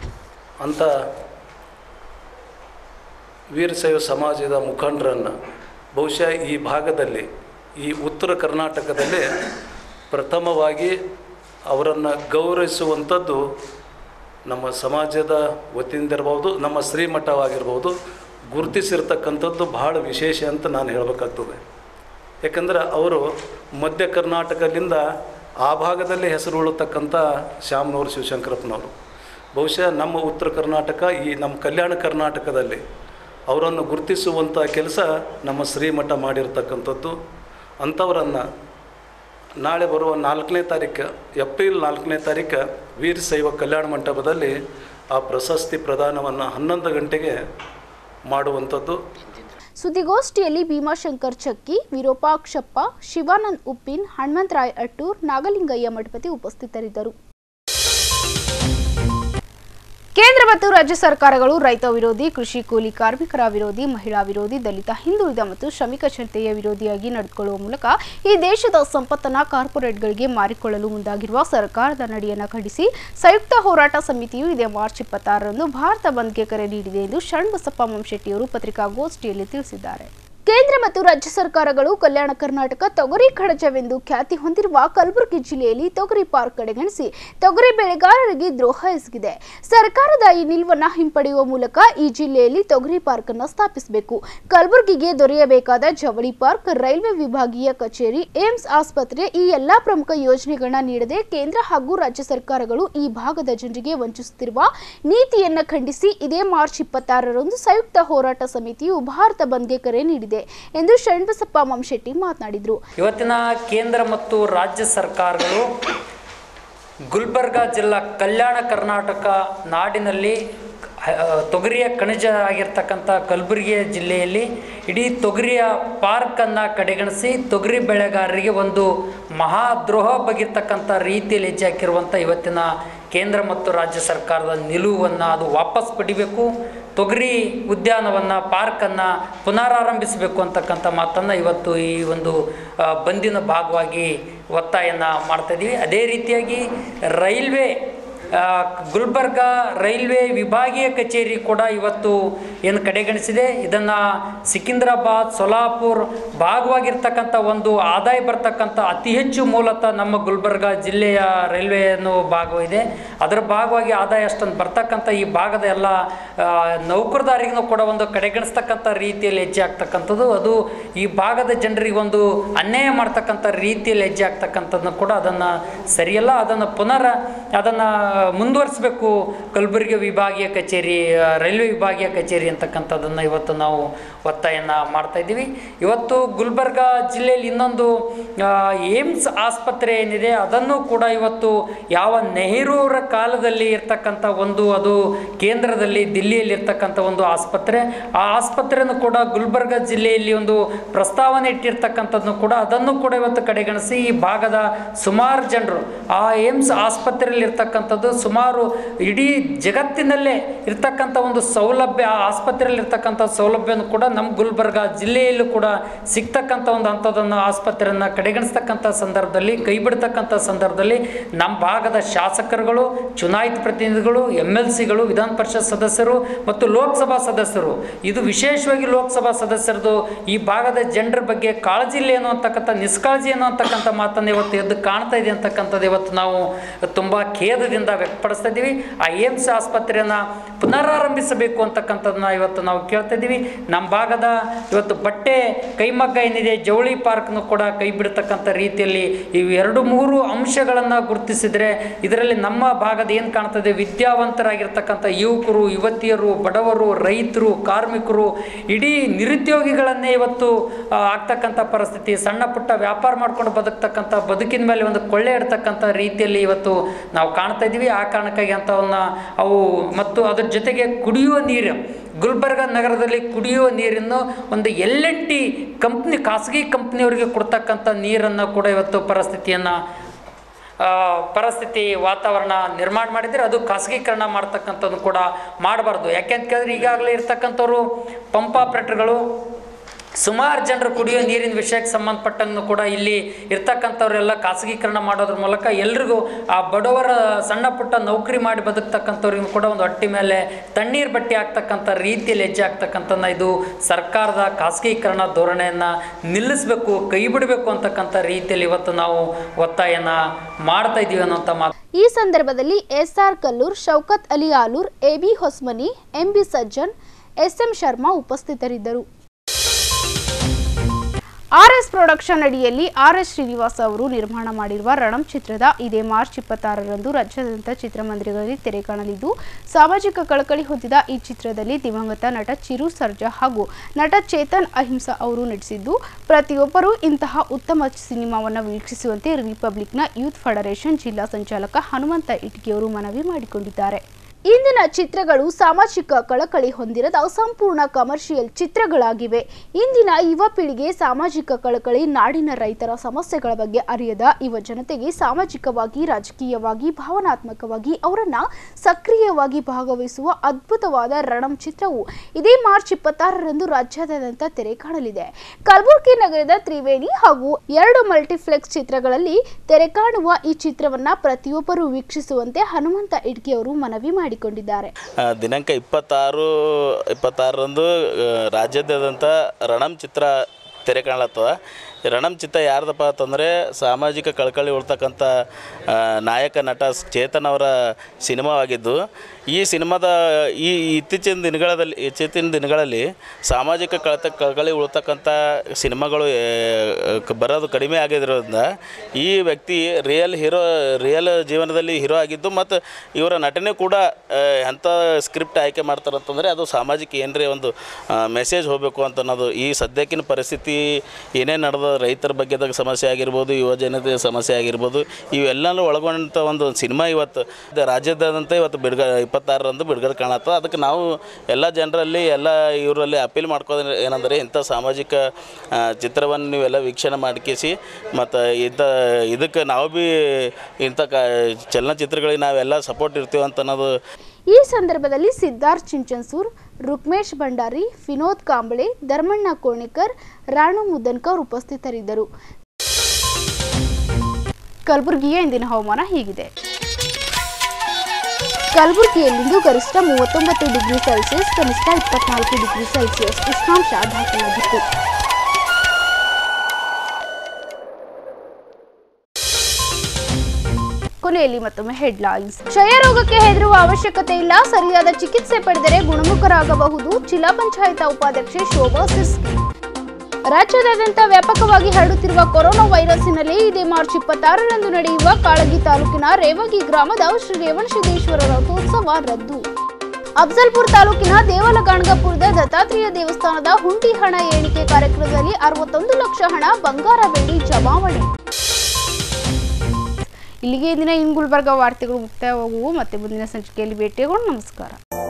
S7: ಅಂಥ ವೀರಶೈವ ಸಮಾಜದ ಮುಖಂಡರನ್ನು ಬಹುಶಃ ಈ ಭಾಗದಲ್ಲಿ ಈ ಉತ್ತರ ಕರ್ನಾಟಕದಲ್ಲಿ ಪ್ರಥಮವಾಗಿ ಅವರನ್ನು ಗೌರವಿಸುವಂಥದ್ದು ನಮ್ಮ ಸಮಾಜದ ವತಿಯಿಂದ ಇರ್ಬೋದು ನಮ್ಮ ಶ್ರೀಮಠವಾಗಿರ್ಬೋದು ಗುರುತಿಸಿರ್ತಕ್ಕಂಥದ್ದು ಬಹಳ ವಿಶೇಷ ಅಂತ ನಾನು ಹೇಳಬೇಕಾಗ್ತದೆ ಯಾಕಂದ್ರೆ ಅವರು ಮಧ್ಯ ಕರ್ನಾಟಕದಿಂದ ಆ ಭಾಗದಲ್ಲಿ ಹೆಸರು ಉಳತಕ್ಕಂಥ ಶ್ಯಾಮನವರು ಶಿವಶಂಕರಪ್ಪನವರು ಬಹುಶಃ ನಮ್ಮ ಉತ್ತರ ಕರ್ನಾಟಕ ಈ ನಮ್ಮ ಕಲ್ಯಾಣ ಕರ್ನಾಟಕದಲ್ಲಿ ಅವರನ್ನು ಗುರುತಿಸುವಂಥ ಕೆಲಸ ನಮ್ಮ ಶ್ರೀಮಠ ಮಾಡಿರ್ತಕ್ಕಂಥದ್ದು ಅಂಥವರನ್ನು ನಾಳೆ ಬರುವ ನಾಲ್ಕನೇ ತಾರೀಕು ಏಪ್ರಿಲ್ ನಾಲ್ಕನೇ ತಾರೀಕು ವೀರಶೈವ ಕಲ್ಯಾಣ ಮಂಟಪದಲ್ಲಿ ಆ ಪ್ರಶಸ್ತಿ ಪ್ರದಾನವನ್ನು ಹನ್ನೊಂದು ಗಂಟೆಗೆ ಮಾಡುವಂಥದ್ದು
S4: ಸುದ್ದಿಗೋಷ್ಠಿಯಲ್ಲಿ ಭೀಮಾಶಂಕರ್ ಚಕ್ಕಿ ವಿರೂಪಾಕ್ಷಪ್ಪ ಶಿವಾನಂದ್ ಉಪ್ಪಿನ್ ಹನುಮಂತರಾಯ್ ಅಟ್ಟೂರ್ ನಾಗಲಿಂಗಯ್ಯ ಮಠಪತಿ ಉಪಸ್ಥಿತರಿದ್ದರು ಕೇಂದ್ರ ಮತ್ತು ರಾಜ್ಯ ಸರ್ಕಾರಗಳು ರೈತ ವಿರೋಧಿ ಕೃಷಿ ಕೂಲಿ ಕಾರ್ಮಿಕರ ವಿರೋಧಿ ಮಹಿಳಾ ವಿರೋಧಿ ದಲಿತ ಹಿಂದುಳಿದ ಮತ್ತು ಶ್ರಮಿಕ ಜನತೆಯ ವಿರೋಧಿಯಾಗಿ ನಡೆದುಕೊಳ್ಳುವ ಮೂಲಕ ಈ ದೇಶದ ಸಂಪತ್ತನ್ನ ಕಾರ್ಪೊರೇಟ್ಗಳಿಗೆ ಮಾರಿಕೊಳ್ಳಲು ಮುಂದಾಗಿರುವ ಸರ್ಕಾರದ ನಡೆಯನ್ನು ಖಂಡಿಸಿ ಸಂಯುಕ್ತ ಹೋರಾಟ ಸಮಿತಿಯು ಇದೇ ಮಾರ್ಚ್ ಇಪ್ಪತ್ತಾರರಂದು ಭಾರತ ಬಂದ್ಗೆ ಕರೆ ನೀಡಿದೆ ಎಂದು ಶರಣಬಸಪ್ಪ ಮಂಶೆಟ್ಟಿಯವರು ಪತ್ರಿಕಾಗೋಷ್ಠಿಯಲ್ಲಿ ತಿಳಿಸಿದ್ದಾರೆ ಕೇಂದ್ರ ಮತ್ತು ರಾಜ್ಯ ಸರ್ಕಾರಗಳು ಕಲ್ಯಾಣ ಕರ್ನಾಟಕ ತೊಗರಿ ಕಡಜವೆಂದು ಖ್ಯಾತಿ ಹೊಂದಿರುವ ಕಲಬುರಗಿ ಜಿಲ್ಲೆಯಲ್ಲಿ ತೊಗರಿ ಪಾರ್ಕ್ ಕಡೆಗಣಿಸಿ ತೊಗರಿ ಬೆಳೆಗಾರರಿಗೆ ದ್ರೋಹ ಎಸಗಿದೆ ಸರ್ಕಾರದ ಈ ನಿಲುವನ್ನ ಹಿಂಪಡೆಯುವ ಮೂಲಕ ಈ ಜಿಲ್ಲೆಯಲ್ಲಿ ತೊಗರಿ ಪಾರ್ಕ್ ಅನ್ನು ಸ್ಥಾಪಿಸಬೇಕು ಕಲಬುರಗಿಗೆ ದೊರೆಯಬೇಕಾದ ಜವಳಿ ಪಾರ್ಕ್ ರೈಲ್ವೆ ವಿಭಾಗೀಯ ಕಚೇರಿ ಏಮ್ಸ್ ಆಸ್ಪತ್ರೆ ಈ ಎಲ್ಲಾ ಪ್ರಮುಖ ಯೋಜನೆಗಳನ್ನ ನೀಡದೆ ಕೇಂದ್ರ ಹಾಗೂ ರಾಜ್ಯ ಸರ್ಕಾರಗಳು ಈ ಭಾಗದ ಜನರಿಗೆ ವಂಚಿಸುತ್ತಿರುವ ನೀತಿಯನ್ನ ಖಂಡಿಸಿ ಇದೇ ಮಾರ್ಚ್ ಇಪ್ಪತ್ತಾರರಂದು ಸಂಯುಕ್ತ ಹೋರಾಟ ಸಮಿತಿಯು ಭಾರತ ಬಂದ್ಗೆ ಕರೆ ನೀಡಿದೆ ಎಂದು ಶರಣಬಸಪ್ಪ ಮಂಶೆಟ್ಟಿ ಮಾತನಾಡಿದರು
S8: ಇವತ್ತಿನ ಕೇಂದ್ರ ಮತ್ತು ರಾಜ್ಯ ಸರ್ಕಾರಗಳು ಗುಲ್ಬರ್ಗ ಜಿಲ್ಲಾ ಕಲ್ಯಾಣ ಕರ್ನಾಟಕ ನಾಡಿನಲ್ಲಿ ಹ- ತೊಗರಿಯ ಕಣಜ ಆಗಿರ್ತಕ್ಕಂಥ ಕಲಬುರಗಿ ಜಿಲ್ಲೆಯಲ್ಲಿ ಇಡೀ ತೊಗರಿಯ ಪಾರ್ಕನ್ನು ಕಡೆಗಣಿಸಿ ತೊಗರಿ ಬೆಳೆಗಾರರಿಗೆ ಒಂದು ಮಹಾದ್ರೋಹ ಬಗೆರ್ತಕ್ಕಂಥ ರೀತಿಯಲ್ಲಿ ಹೆಜ್ಜೆ ಹಾಕಿರುವಂಥ ಇವತ್ತಿನ ಕೇಂದ್ರ ಮತ್ತು ರಾಜ್ಯ ಸರ್ಕಾರದ ನಿಲುವನ್ನು ಅದು ವಾಪಸ್ ಪಡಿಬೇಕು ತೊಗರಿ ಉದ್ಯಾನವನ್ನು ಪಾರ್ಕನ್ನು ಪುನರಾರಂಭಿಸಬೇಕು ಅಂತಕ್ಕಂಥ ಮಾತನ್ನು ಇವತ್ತು ಈ ಒಂದು ಆ, ಬಂದಿನ ಭಾಗವಾಗಿ ಒತ್ತಾಯನ ಮಾಡ್ತಾಯಿದ್ದೀವಿ ಅದೇ ರೀತಿಯಾಗಿ ರೈಲ್ವೆ ಆ, ಗುಲ್ಬರ್ಗ ರೈಲ್ವೆ ವಿಭಾಗೀಯ ಕಚೇರಿ ಕೂಡ ಇವತ್ತು ಏನು ಕಡೆಗಣಿಸಿದೆ ಇದನ್ನು ಸಿಕಿಂದ್ರಾಬಾದ್ ಸೊಲಾಪುರ್ ಭಾಗವಾಗಿರ್ತಕ್ಕಂಥ ಒಂದು ಆದಾಯ ಬರ್ತಕ್ಕಂಥ ಅತಿ ಹೆಚ್ಚು ಮೂಲತಃ ನಮ್ಮ ಗುಲ್ಬರ್ಗ ಜಿಲ್ಲೆಯ ರೈಲ್ವೆ ಅನ್ನೋ ಭಾಗವಿದೆ ಅದರ ಭಾಗವಾಗಿ ಆದಾಯ ಅಷ್ಟೊಂದು ಬರ್ತಕ್ಕಂಥ ಈ ಭಾಗದ ಎಲ್ಲ ಆ, ನೌಕರದಾರಿಗೂ ಕೂಡ ಒಂದು ಕಡೆಗಣಿಸ್ತಕ್ಕಂಥ ರೀತಿಯಲ್ಲಿ ಹೆಜ್ಜೆ ಆಗ್ತಕ್ಕಂಥದ್ದು ಅದು ಈ ಭಾಗದ ಜನರಿಗೆ ಒಂದು ಅನ್ಯಾಯ ಮಾಡ್ತಕ್ಕಂಥ ರೀತಿಯಲ್ಲಿ ಹೆಜ್ಜೆ ಆಗ್ತಕ್ಕಂಥದ್ದನ್ನು ಕೂಡ ಅದನ್ನು ಸರಿಯಲ್ಲ ಅದನ್ನು ಪುನರ್ ಅದನ್ನು ಮುಂದುವರಿಸಬೇಕು ಕಲಬುರಗಿ ವಿಭಾಗೀಯ ಕಚೇರಿ ಆ, ರೈಲ್ವೆ ವಿಭಾಗೀಯ ಕಚೇರಿ ಅಂತಕ್ಕಂಥದ್ದನ್ನು ಇವತ್ತು ನಾವು ಒತ್ತಾಯನ ಮಾಡ್ತಾ ಇದ್ದೀವಿ ಇವತ್ತು ಗುಲ್ಬರ್ಗ ಜಿಲ್ಲೆಯಲ್ಲಿ ಇನ್ನೊಂದು ಆ, ಏಮ್ಸ್ ಆಸ್ಪತ್ರೆ ಏನಿದೆ ಅದನ್ನು ಕೂಡ ಇವತ್ತು ಯಾವ ನೆಹರೂರ ಕಾಲದಲ್ಲಿ ಇರ್ತಕ್ಕಂಥ ಒಂದು ಅದು ಕೇಂದ್ರದಲ್ಲಿ ದಿಲ್ಲಿಯಲ್ಲಿ ಇರ್ತಕ್ಕಂಥ ಒಂದು ಆಸ್ಪತ್ರೆ ಆ ಆಸ್ಪತ್ರೆಯನ್ನು ಕೂಡ ಗುಲ್ಬರ್ಗ ಜಿಲ್ಲೆಯಲ್ಲಿ ಒಂದು ಪ್ರಸ್ತಾವನೆ ಇಟ್ಟಿರ್ತಕ್ಕಂಥದ್ದನ್ನು ಕೂಡ ಅದನ್ನು ಕೂಡ ಇವತ್ತು ಕಡೆಗಣಿಸಿ ಈ ಭಾಗದ ಸುಮಾರು ಜನರು ಆ ಏಮ್ಸ್ ಆಸ್ಪತ್ರೆಯಲ್ಲಿ ಇರ್ತಕ್ಕಂಥದ್ದು ಸುಮಾರು ಇಡೀ ಜಗತ್ತಿನಲ್ಲೇ ಇರ್ತಕ್ಕಂಥ ಒಂದು ಸೌಲಭ್ಯ ಆ ಆಸ್ಪತ್ರೆಯಲ್ಲಿ ಇರ್ತಕ್ಕಂಥ ಸೌಲಭ್ಯವನ್ನು ಕೂಡ ನಮ್ಮ ಗುಲ್ಬರ್ಗ ಜಿಲ್ಲೆಯಲ್ಲೂ ಕೂಡ ಸಿಗ್ತಕ್ಕಂಥ ಒಂದು ಅಂಥದ್ದನ್ನು ಆಸ್ಪತ್ರೆಯನ್ನು ಕಡೆಗಣಿಸ್ತಕ್ಕಂಥ ಸಂದರ್ಭದಲ್ಲಿ ಕೈ ಬಿಡ್ತಕ್ಕಂಥ ಸಂದರ್ಭದಲ್ಲಿ ನಮ್ಮ ಭಾಗದ ಶಾಸಕರುಗಳು ಚುನಾಯಿತ ಪ್ರತಿನಿಧಿಗಳು ಎಮ್ ಎಲ್ ಸಿಗಳು ವಿಧಾನ ಪರಿಷತ್ ಸದಸ್ಯರು ಮತ್ತು ಲೋಕಸಭಾ ಸದಸ್ಯರು ಇದು ವಿಶೇಷವಾಗಿ ಲೋಕಸಭಾ ಸದಸ್ಯರದು ಈ ಭಾಗದ ಜನರ ಬಗ್ಗೆ ಕಾಳಜಿ ಇಲ್ಲ ಏನು ಅಂತಕ್ಕಂಥ ನಿಷ್ಕಾಳಜಿ ಏನು ಅಂತಕ್ಕಂಥ ಮಾತನ್ನು ಇವತ್ತು ಎದ್ದು ಕಾಣ್ತಾ ಇದೆ ಅಂತಕ್ಕಂಥದ್ದು ಇವತ್ತು ನಾವು ತುಂಬ ಖೇದದಿಂದ ವ್ಯಕ್ತಪಡಿಸ್ತಾ ಇದ್ದೀವಿ ಆ ಏಮ್ಸ್ ಆಸ್ಪತ್ರೆಯನ್ನು ಪುನರಾರಂಭಿಸಬೇಕು ಅಂತಕ್ಕಂಥದ್ದನ್ನ ಇವತ್ತು ನಾವು ಕೇಳ್ತಾ ಇದ್ದೀವಿ ನಮ್ಮ ಭಾಗದ ಇವತ್ತು ಬಟ್ಟೆ ಕೈಮಗ್ಗ ಏನಿದೆ ಜವಳಿ ಪಾರ್ಕ್ನು ಕೂಡ ಕೈ ಬಿಡ್ತಕ್ಕಂಥ ರೀತಿಯಲ್ಲಿ ಇವು ಎರಡು ಮೂರು ಅಂಶಗಳನ್ನು ಗುರುತಿಸಿದರೆ ಇದರಲ್ಲಿ ನಮ್ಮ ಭಾಗದ ಏನು ಕಾಣ್ತದೆ ವಿದ್ಯಾವಂತರಾಗಿರ್ತಕ್ಕಂಥ ಯುವಕರು ಯುವತಿಯರು ಬಡವರು ರೈತರು ಕಾರ್ಮಿಕರು ಇಡೀ ನಿರುದ್ಯೋಗಿಗಳನ್ನೇ ಇವತ್ತು ಆ, ಆಗ್ತಕ್ಕಂಥ ಪರಿಸ್ಥಿತಿ ಸಣ್ಣ ಪುಟ್ಟ ವ್ಯಾಪಾರ ಮಾಡ್ಕೊಂಡು ಬದುಕ್ತಕ್ಕಂಥ ಬದುಕಿನ ಮೇಲೆ ಒಂದು ಕೊಳ್ಳೆ ಇಡ್ತಕ್ಕಂಥ ರೀತಿಯಲ್ಲಿ ಇವತ್ತು ನಾವು ಕಾಣ್ತಾ ಇದ್ದೀವಿ ಆ ಕಾರಣಕ್ಕಾಗಿ ಅಂಥವನ್ನ ಅವು ಮತ್ತು ಅದ್ರ ಜೊತೆಗೆ ಕುಡಿಯುವ ನೀರು ಗುಲ್ಬರ್ಗ ನಗರದಲ್ಲಿ ಕುಡಿಯುವ ನೀರನ್ನು ಒಂದು ಎಲ್ ಎನ್ ಟಿ ಕಂಪ್ನಿ ಖಾಸಗಿ ಕಂಪ್ನಿಯವರಿಗೆ ಕೊಡ್ತಕ್ಕಂಥ ನೀರನ್ನು ಕೂಡ ಇವತ್ತು ಪರಿಸ್ಥಿತಿಯನ್ನು ಆ, ಪರಿಸ್ಥಿತಿ ವಾತಾವರಣ ನಿರ್ಮಾಣ ಮಾಡಿದರೆ ಅದು ಖಾಸಗೀಕರಣ ಮಾಡ್ತಕ್ಕಂಥದ್ದು ಕೂಡ ಮಾಡಬಾರ್ದು ಯಾಕೆಂತ ಕೇಳಿದ್ರೆ ಈಗಾಗಲೇ ಇರ್ತಕ್ಕಂಥವ್ರು ಪಂಪ್ ಆಪ್ರೇಟರ್ಗಳು ಸುಮಾರು ಜನರು ಕುಡಿಯೋ ನೀರಿನ ವಿಷಯಕ್ಕೆ ಸಂಬಂಧಪಟ್ಟಂಗೂ ಕೂಡ ಇಲ್ಲಿ ಇರ್ತಕ್ಕಂಥವ್ರೆಲ್ಲ ಖಾಸಗೀಕರಣ ಮಾಡೋದ್ರ ಮೂಲಕ ಎಲ್ರಿಗೂ ಆ ಬಡವರ ಸಣ್ಣ ಪುಟ್ಟ ನೌಕರಿ ಮಾಡಿ ಬದುಕ್ತಕ್ಕಂಥವ್ರಿಗೂ ಕೂಡ ಒಂದು ಹೊಟ್ಟೆ ಮೇಲೆ ತಣ್ಣೀರು ಬಟ್ಟೆ ಆಗ್ತಕ್ಕಂಥ ರೀತಿಯಲ್ಲಿ ಹೆಜ್ಜೆ ಆಗ್ತಕ್ಕಂಥನ್ನ ಇದು ಸರ್ಕಾರದ ಖಾಸಗೀಕರಣ ಧೋರಣೆಯನ್ನು ನಿಲ್ಲಿಸಬೇಕು ಕೈ ಬಿಡಬೇಕು ಅಂತಕ್ಕಂಥ ರೀತಿಯಲ್ಲಿ ಇವತ್ತು ನಾವು ಒತ್ತಾಯನ ಮಾಡ್ತಾ ಇದ್ದೀವಿ ಅನ್ನೋಂಥ ಮಾತು
S4: ಈ ಸಂದರ್ಭದಲ್ಲಿ SR Kallur Shaukat Ali Alur AB Hosmani MB Sajjan SM Sharma ಉಪಸ್ಥಿತರಿದ್ದರು ಆರ್ಎಸ್ ಪ್ರೊಡಕ್ಷನ್ ಅಡಿಯಲ್ಲಿ ಆರ್ಎಸ್ ಶ್ರೀನಿವಾಸ್ ಅವರು ನಿರ್ಮಾಣ ಮಾಡಿರುವ ರಣಂ ಚಿತ್ರದ ಇದೇ ಮಾರ್ಚ್ ಇಪ್ಪತ್ತಾರರಂದು ರಾಜ್ಯಾದ್ಯಂತ ಚಿತ್ರಮಂದಿರಗಳಲ್ಲಿ ತೆರೆ ಕಾಣಲಿದ್ದು ಸಾಮಾಜಿಕ ಕಳಕಳಿ ಹೊಂದಿದ ಈ ಚಿತ್ರದಲ್ಲಿ ದಿವಂಗತ ನಟ ಚಿರು ಸರ್ಜಾ ಹಾಗೂ ನಟ ಚೇತನ್ ಅಹಿಂಸಾ ಅವರು ನಟಿಸಿದ್ದು ಪ್ರತಿಯೊಬ್ಬರೂ ಇಂತಹ ಉತ್ತಮ ಸಿನಿಮಾವನ್ನು ವೀಕ್ಷಿಸುವಂತೆ ರಿಪಬ್ಲಿಕ್ನ ಯೂತ್ ಫೆಡರೇಷನ್ ಜಿಲ್ಲಾ ಸಂಚಾಲಕ ಹನುಮಂತ ಇಟ್ಗಿಯವರು ಮನವಿ ಮಾಡಿಕೊಂಡಿದ್ದಾರೆ ಇಂದಿನ ಚಿತ್ರಗಳು ಸಾಮಾಜಿಕ ಕಳಕಳಿ ಹೊಂದಿರದ ಸಂಪೂರ್ಣ ಕಮರ್ಷಿಯಲ್ ಚಿತ್ರಗಳಾಗಿವೆ ಇಂದಿನ ಯುವ ಪೀಳಿಗೆ ಸಾಮಾಜಿಕ ಕಳಕಳಿ ನಾಡಿನ ರೈತರ ಸಮಸ್ಯೆಗಳ ಬಗ್ಗೆ ಅರಿಯದ ಯುವ ಜನತೆಗೆ ಸಾಮಾಜಿಕವಾಗಿ ರಾಜಕೀಯವಾಗಿ ಭಾವನಾತ್ಮಕವಾಗಿ ಅವರನ್ನ ಸಕ್ರಿಯವಾಗಿ ಭಾಗವಹಿಸುವ ಅದ್ಭುತವಾದ ರಣಂ ಚಿತ್ರವು ಇದೇ ಮಾರ್ಚ್ ಇಪ್ಪತ್ತಾರರಂದು ರಾಜ್ಯಾದ್ಯಂತ ತೆರೆ ಕಾಣಲಿದೆ ಕಲಬುರಗಿ ನಗರದ ತ್ರಿವೇಣಿ ಹಾಗೂ ಎರಡು ಮಲ್ಟಿಪ್ಲೆಕ್ಸ್ ಚಿತ್ರಗಳಲ್ಲಿ ತೆರೆ ಕಾಣುವ ಈ ಚಿತ್ರವನ್ನ ಪ್ರತಿಯೊಬ್ಬರು ವೀಕ್ಷಿಸುವಂತೆ ಹನುಮಂತ ಇಡ್ಗಿ ಅವರು ಮನವಿ ಮಾಡಿಕೊಂಡಿದ್ದಾರೆ
S9: ಆ, ದಿನಾಂಕ ಇಪ್ಪತ್ತಾರು ಇಪ್ಪತ್ತಾರರಂದು ಆ, ರಾಜ್ಯಾದ್ಯಂತ ರಣಂ ಚಿತ್ರ ತೆರೆ ಕಾಣಲತ್ತದ ರಣಂ ಚಿತ್ರ ಯಾರ್ದಪ್ಪ ಅಂತಂದರೆ ಸಾಮಾಜಿಕ ಕಳಕಳಿ ಉಳ್ತಕ್ಕಂಥ ಆ, ನಾಯಕ ನಟ ಚೇತನ್ ಅವರ ಸಿನಿಮಾವಾಗಿದ್ದು ಈ ಸಿನಿಮಾದ ಈ ಇತ್ತೀಚಿನ ದಿನಗಳಲ್ಲಿ ಇತ್ತೀಚಿನ ದಿನಗಳಲ್ಲಿ ಸಾಮಾಜಿಕ ಕಳತ ಕಳಕಳಿ ಉಳ್ತಕ್ಕಂಥ ಸಿನಿಮಾಗಳು ಆ, ಕ- ಬರೋದು ಕಡಿಮೆ ಆಗಿರೋದ್ರಿಂದ ಈ ವ್ಯಕ್ತಿ ರಿಯಲ್ ಹೀರೋ ರಿಯಲ್ ಜೀವನದಲ್ಲಿ ಹೀರೋ ಆಗಿದ್ದು ಮತ್ತು ಇವರ ನಟನೆ ಕೂಡ ಆ, ಎಂಥ ಸ್ಕ್ರಿಪ್ಟ್ ಆಯ್ಕೆ ಮಾಡ್ತಾರೆ ಅಂತಂದರೆ ಅದು ಸಾಮಾಜಿಕ ಏನರೇ ಒಂದು ಮೆಸೇಜ್ ಹೋಗಬೇಕು ಅಂತ ಅನ್ನೋದು ಈ ಸದ್ಯಕ್ಕಿನ ಪರಿಸ್ಥಿತಿ ಏನೇ ನಡೆದ ರೈತರ ಬಗ್ಗೆದಾಗ ಸಮಸ್ಯೆ ಆಗಿರ್ಬೋದು ಯುವ ಜನತೆ ಸಮಸ್ಯೆ ಆಗಿರ್ಬೋದು ಇವೆಲ್ಲನೂ ಒಳಗೊಂಡಂಥ ಒಂದು ಸಿನಿಮಾ ಇವತ್ತು ಇದು ರಾಜ್ಯದಾದ್ಯಂತ ಇವತ್ತು ಬಿಡುಗಡೆ ಇಪ್ಪತ್ತಾರರಂದು ಬಿಡುಗಡೆ ಕಾಣತ್ತ ಅದಕ್ಕೆ ನಾವು ಎಲ್ಲ ಜನರಲ್ಲಿ ಎಲ್ಲ ಇವರಲ್ಲಿ ಅಪೀಲ್ ಮಾಡ್ಕೋದು ಏನಂದರೆ ಇಂಥ ಸಾಮಾಜಿಕ ಆ, ಚಿತ್ರವನ್ನು ನೀವೆಲ್ಲ ವೀಕ್ಷಣೆ ಮಾಡ್ಕೇಸಿ ಮತ್ತು ಇಂಥ ಇದಕ್ಕೆ ನಾವು ಭೀ ಇಂಥ ಕ ಚಲನಚಿತ್ರಗಳಿಗೆ ನಾವೆಲ್ಲ ಸಪೋರ್ಟ್ ಇರ್ತೀವಿ ಅಂತ ಅನ್ನೋದು
S4: ಈ ಸಂದರ್ಭದಲ್ಲಿ ಸಿದ್ಧಾರ್ಥ್ ಚಿಂಚನ್ಸೂರ್ ರುಕ್ಮೇಶ್ ಭಂಡಾರಿ ವಿನೋದ್ ಕಾಂಬಳೆ ಧರ್ಮಣ್ಣ ಕೋಣಿಕರ್ ರಾಣು ಮುದ್ದನ್ಕರ್ ಉಪಸ್ಥಿತರಿದ್ದರು ಕಲಬುರಗಿಯ ಇಂದಿನ ಹವಾಮಾನ ಹೀಗಿದೆ ಕಲಬುರಗಿಯಲ್ಲಿಂದು ಗರಿಷ್ಠ ಮೂವತ್ತೊಂಬತ್ತು ಡಿಗ್ರಿ ಸೆಲ್ಸಿಯಸ್ ಕನಿಷ್ಠ ಇಪ್ಪತ್ನಾಲ್ಕು ಡಿಗ್ರಿ ಸೆಲ್ಸಿಯಸ್ ಉಷ್ಣಾಂಶ ದಾಖಲಾಗಿತ್ತು ಕೊನೆಯಲ್ಲಿ ಮತ್ತೊಮ್ಮೆ ಹೆಡ್ಲೈನ್ಸ್ ಕ್ಷಯರೋಗಕ್ಕೆ ಹೆದರುವ ಅವಶ್ಯಕತೆ ಇಲ್ಲ ಸರಿಯಾದ ಚಿಕಿತ್ಸೆ ಪಡೆದರೆ ಗುಣಮುಖರಾಗಬಹುದು ಜಿಲ್ಲಾ ಪಂಚಾಯತ ಉಪಾಧ್ಯಕ್ಷೆ ಶೋಭಾ ಸಿರ್ಸ್ಕಿ ರಾಜ್ಯಾದ್ಯಂತ ವ್ಯಾಪಕವಾಗಿ ಹರಡುತ್ತಿರುವ ಕೊರೋನಾ ವೈರಸ್ಸಿನಲ್ಲಿ ಇದೇ ಮಾರ್ಚ್ ಇಪ್ಪತ್ತಾರರಂದು ನಡೆಯುವ ಕಾಳಗಿ ತಾಲೂಕಿನ ರೇವಗಿ ಗ್ರಾಮದ ಶ್ರೀ ರೇವಣಸಿದ್ದೇಶ್ವರ ರಥೋತ್ಸವ ರದ್ದು ಅಫ್ಜಲ್ಪುರ್ ತಾಲೂಕಿನ ದೇವಲಗಾಣಗಪುರದ ದತ್ತಾತ್ರೇಯ ದೇವಸ್ಥಾನದ ಹುಂಡಿ ಹಣ ಎಣಿಕೆ ಕಾರ್ಯಕ್ರಮದಲ್ಲಿ ಅರವತ್ತೊಂದು ಲಕ್ಷ ಹಣ ಬಂಗಾರ ಬೆಳ್ಳಿ ಜಮಾವಣೆ ಇಲ್ಲಿಗೆ ಇಂದಿನ ಇನ್ ಗುಲ್ಬರ್ಗ ವಾರ್ತೆಗಳು ಮುಕ್ತಾಯವಾಗುವು ಮತ್ತೆ ಮುಂದಿನ ಸಂಚಿಕೆಯಲ್ಲಿ ಭೇಟಿಯಾಗೋಣ ನಮಸ್ಕಾರ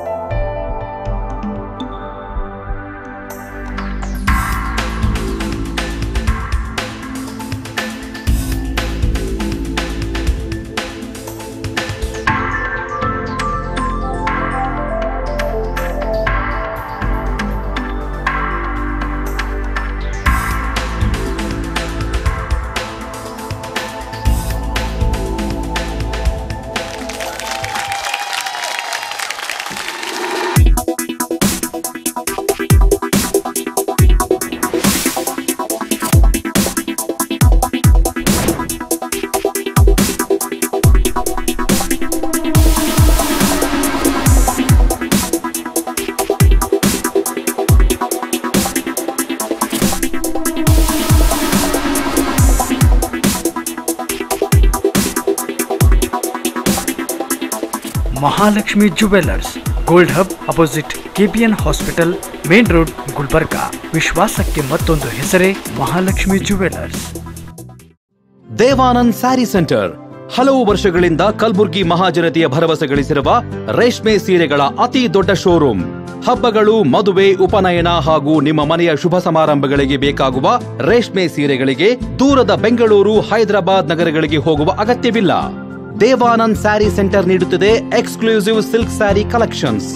S2: Mahalakshmi jewellers gold hub opposite KPN hospital main road Gulbarga ವಿಶ್ವಾಸಕ್ಕೆ ಮತ್ತೊಂದು ಹೆಸರೇ Mahalakshmi jewellers
S3: Devanand saree centre ಹಲವು ವರ್ಷಗಳಿಂದ ಕಲ್ಬುರ್ಗಿ ಮಹಾಜನತೆಯ ಭರವಸೆ ಗಳಿಸಿರುವ ರೇಷ್ಮೆ ಸೀರೆಗಳ ಅತಿ ದೊಡ್ಡ ಶೋರೂಮ್ ಹಬ್ಬಗಳು ಮದುವೆ ಉಪನಯನ ಹಾಗೂ ನಿಮ್ಮ ಮನೆಯ ಶುಭ ಸಮಾರಂಭಗಳಿಗೆ ಬೇಕಾಗುವ ರೇಷ್ಮೆ ಸೀರೆಗಳಿಗೆ ದೂರದ ಬೆಂಗಳೂರು ಹೈದರಾಬಾದ್ ನಗರಗಳಿಗೆ ಹೋಗುವ ಅಗತ್ಯವಿಲ್ಲ ದೇವಾನಂದ್ ಸ್ಯಾರಿ ಸೆಂಟರ್ ನೀಡುತ್ತಿದೆ exclusive silk saree collections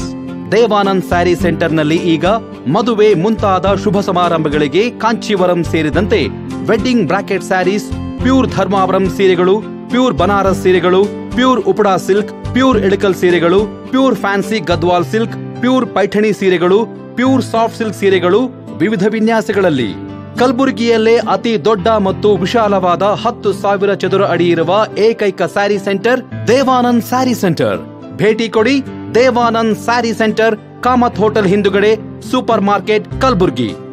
S3: Devanand saree ಸೆಂಟರ್ನಲ್ಲಿ ಈಗ ಮದುವೆ ಮುಂತಾದ ಶುಭ ಸಮಾರಂಭಗಳಿಗೆ ಕಾಂಚೀವರಂ ಸೇರಿದಂತೆ wedding brocade sarees pure Dharmavaram ಸೀರೆಗಳು ಪ್ಯೂರ್ ಬನಾರಸ್ ಸೀರೆಗಳು pure Uppada silk pure Ilkal ಸೀರೆಗಳು pure fancy Gadwal silk pure Paithani ಸೀರೆಗಳು ಪ್ಯೂರ್ ಸಾಫ್ಟ್ ಸಿಲ್ಕ್ ಸೀರೆಗಳು ವಿವಿಧ ವಿನ್ಯಾಸಗಳಲ್ಲಿ ಕಲಬುರಗಿಯಲ್ಲೇ ಅತಿ ದೊಡ್ಡ ಮತ್ತು ವಿಶಾಲವಾದ ಹತ್ತು ಸಾವಿರ ಚದುರ ಅಡಿ ಇರುವ ಏಕೈಕ saree centre Devanand saree centre ಭೇಟಿ ಕೊಡಿ Devanand saree centre Kamath hotel ಹಿಂದುಗಡೆ ಸೂಪರ್ ಮಾರ್ಕೆಟ್ ಕಲಬುರ್ಗಿ